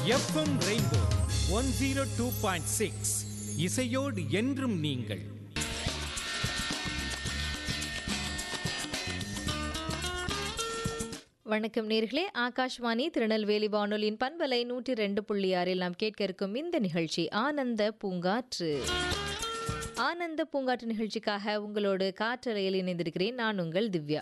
FM rainbow one zero two point six இசையோடு என்றும் நீங்கள் வணக்கம் நேர்களே ஆகாஷ்வாணி திருநெல்வேலி வானொலியின் பண்பலை நூற்றி ரெண்டு புள்ளி ஆறில் நாம் கேட்க இருக்கும் இந்த நிகழ்ச்சி ஆனந்த பூங்காற்று ஆனந்த பூங்காற்று நிகழ்ச்சிக்காக உங்களோடு காற்றலையில் இணைந்திருக்கிறேன் நான் உங்கள் திவ்யா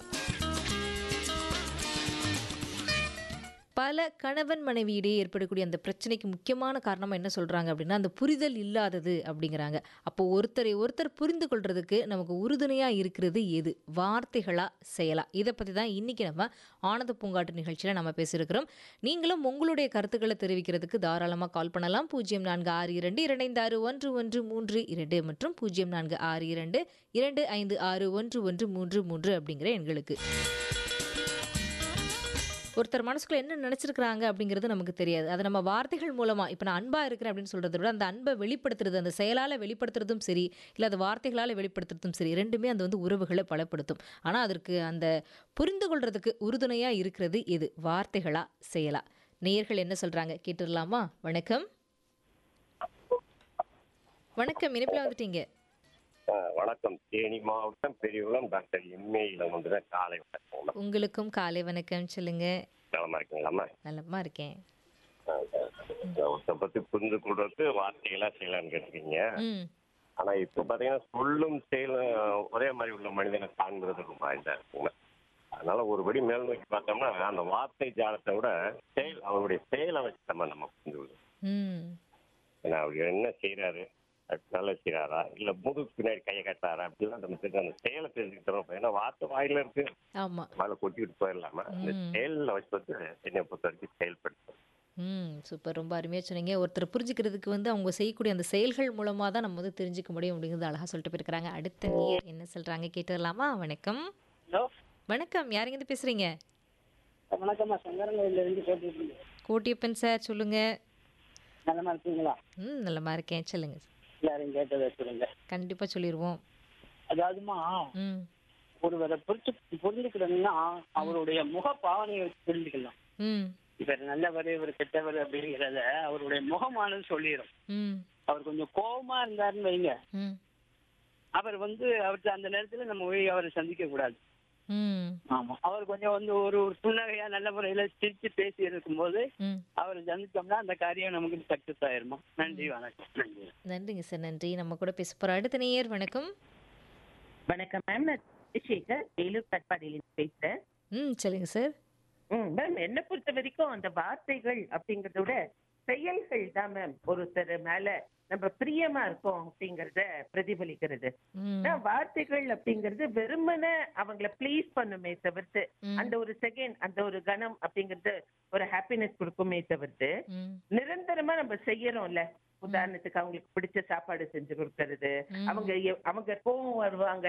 பல கணவன் மனைவியிடையே ஏற்படக்கூடிய அந்த பிரச்சனைக்கு முக்கியமான காரணமாக என்ன சொல்கிறாங்க அப்படின்னா அந்த புரிதல் இல்லாதது அப்படிங்கிறாங்க அப்போ ஒருத்தரை ஒருத்தர் புரிந்து கொள்றதுக்கு நமக்கு உறுதுணையாக இருக்கிறது எது வார்த்தைகளா செயலா இதை பற்றி தான் இன்றைக்கி நம்ம ஆனந்த பூங்காட்டு நிகழ்ச்சியில் நம்ம பேசியிருக்கிறோம் நீங்களும் உங்களுடைய கருத்துக்களை தெரிவிக்கிறதுக்கு தாராளமாக கால் பண்ணலாம் பூஜ்ஜியம் நான்கு ஆறு இரண்டு இரண்டு ஆறு ஒன்று ஒன்று மூன்று இரண்டு மற்றும் பூஜ்ஜியம் நான்கு ஆறு இரண்டு இரண்டு ஐந்து ஆறு ஒன்று ஒன்று மூன்று மூன்று அப்படிங்கிற எண்களுக்கு ஒருத்தர் மனசுக்குள்ள என்ன நினைச்சிருக்கிறாங்க அப்படிங்கிறது நமக்கு தெரியாது அதை நம்ம வார்த்தைகள் மூலமா இப்போ நான் அன்பா இருக்கிறேன் அப்படின்னு சொல்றதை விட அந்த அன்பை வெளிப்படுத்துறது அந்த செயலால வெளிப்படுத்துறதும் சரி இல்லை அது வார்த்தைகளால் வெளிப்படுத்துறதும் சரி ரெண்டுமே அந்த வந்து உறவுகளை பலப்படுத்தும் ஆனால் அதற்கு அந்த புரிந்து கொள்றதுக்கு உறுதுணையா இருக்கிறது எது வார்த்தைகளா செயலா நேயர்கள் என்ன சொல்றாங்க கேட்டுடலாமா வணக்கம் வணக்கம் இனிப்பில் வந்துட்டீங்க ஆ, வணக்கம் தேனி மாவட்டம் பெரியகுளம் டாக்டர் எம்ஏ இளம் தான் காலை வணக்கம் உங்களுக்கும் காலை வணக்கம் சொல்லுங்க நலமா இருக்கீங்களாம்மா நலமா இருக்கேன் ஆ, ஆ. ஒருத்தரை பத்தி புரிந்து கொள்றதுக்கு வார்த்தைகளா செய்யலாம்னு கேட்டிருக்கீங்க ம் ஆனா இப்ப பாத்தீங்கன்னா சொல்லும் செயலும் ஒரே மாதிரி உள்ள மனிதனை காண்கிறது ரொம்ப இதா இருக்குங்க அதனால ஒருபடி மேல் நோக்கி பார்த்தோம்னா அந்த வார்த்தை ஜாலத்தை விட செயல் அவருடைய செயலை வச்சு நம்ம நம்ம புரிந்து கொள்ளும் ம் ஏன்னா அவர் என்ன செய்யறாரு நல்லா செய்யறாரா இல்ல முதுகு பின்னாடி கையை கட்டுறாரா அப்படிலாம் நம்ம தெரிஞ்சு அந்த செயலை தெரிஞ்சுக்கிட்டோம் ஏன்னா வார்த்தை வாயில இருக்கு ஆமா மேல கொட்டிட்டு போயிடலாம அந்த ம். செயல்ல வச்சு வந்து என்னை பொறுத்த வரைக்கும் செயல்படுத்தும் ம் சூப்பர் ரொம்ப அருமையாக சொன்னீங்க ஒருத்தர் புரிஞ்சுக்கிறதுக்கு வந்து அவங்க செய்யக்கூடிய அந்த செயல்கள் மூலமாக தான் நம்ம வந்து தெரிஞ்சுக்க முடியும் அப்படிங்கிறது அழகாக சொல்லிட்டு போயிருக்கிறாங்க அடுத்த நேயர் என்ன சொல்கிறாங்க கேட்டுடலாமா வணக்கம் ஹலோ வணக்கம் யாருங்க பேசுகிறீங்க வணக்கம்மா சங்கரங்கோயில இருந்து கேட்டுருக்கீங்க கோட்டியப்பன் சார் சொல்லுங்க நல்லமா இருக்கீங்களா ம் நல்லமா இருக்கேன் சொல்லுங்க எல்லாரும் கேட்டதை சொல்லுங்க கண்டிப்பாக சொல்லிடுவோம் அதாவதுமா ம் ஒருவரை புரிச்சு புரிஞ்சுக்கணும்னா அவருடைய முக பாவனையை வச்சு புரிஞ்சுக்கலாம் ம் இவர் நல்லவர் இவர் கெட்டவர் அப்படிங்கிறத அவருடைய முகமானது சொல்லிடும் ம் அவர் கொஞ்சம் கோபமா இருந்தாருன்னு வைங்க ம் அவர் வந்து அவர்கிட்ட அந்த நேரத்துல நம்ம போய் அவரை சந்திக்க கூடாது ம் ஆமா அவர் கொஞ்சம் வந்து ஒரு ஒரு புன்னகையா நல்ல முறையில சிரிச்சு பேசி இருக்கும்போது ம் அவரை சந்திச்சோம்னா அந்த காரியம் நமக்கு சக்சஸ் ஆயிருமா நன்றி வணக்கம் நன்றி நன்றிங்க சார் நன்றி நம்ம கூட பேச போகிற அடுத்த நேயர் வணக்கம் வணக்கம் மேம் நான் சந்திரசேகர் வேலூர் கட்பாடியிலிருந்து பேசுறேன் ம் சொல்லுங்க சார் ம் மேம் என்னை பொறுத்த வரைக்கும் அந்த வார்த்தைகள் அப்படிங்கறத விட செயல்கள் தான் மேம் ஒருத்தர் மேல நம்ம பிரியமா இருக்கோம் அப்படிங்கறத பிரதிபலிக்கிறது ம் ஆனா, வார்த்தைகள் அப்படிங்கிறது வெறுமனே அவங்கள ப்ளீஸ் பண்ணுமே தவிர்த்து ம். அந்த ஒரு செகண்ட் அந்த ஒரு கணம் அப்படிங்கறது ஒரு ஹாப்பினஸ் கொடுக்குமே தவிர்த்து ம் நிரந்தரமா நம்ம செய்யறோம்ல உதாரணத்துக்கு அவங்களுக்கு பிடிச்ச சாப்பாடு செஞ்சு கொடுக்கறது ம். அவங்க எ- அவங்க கோவம் வருவாங்க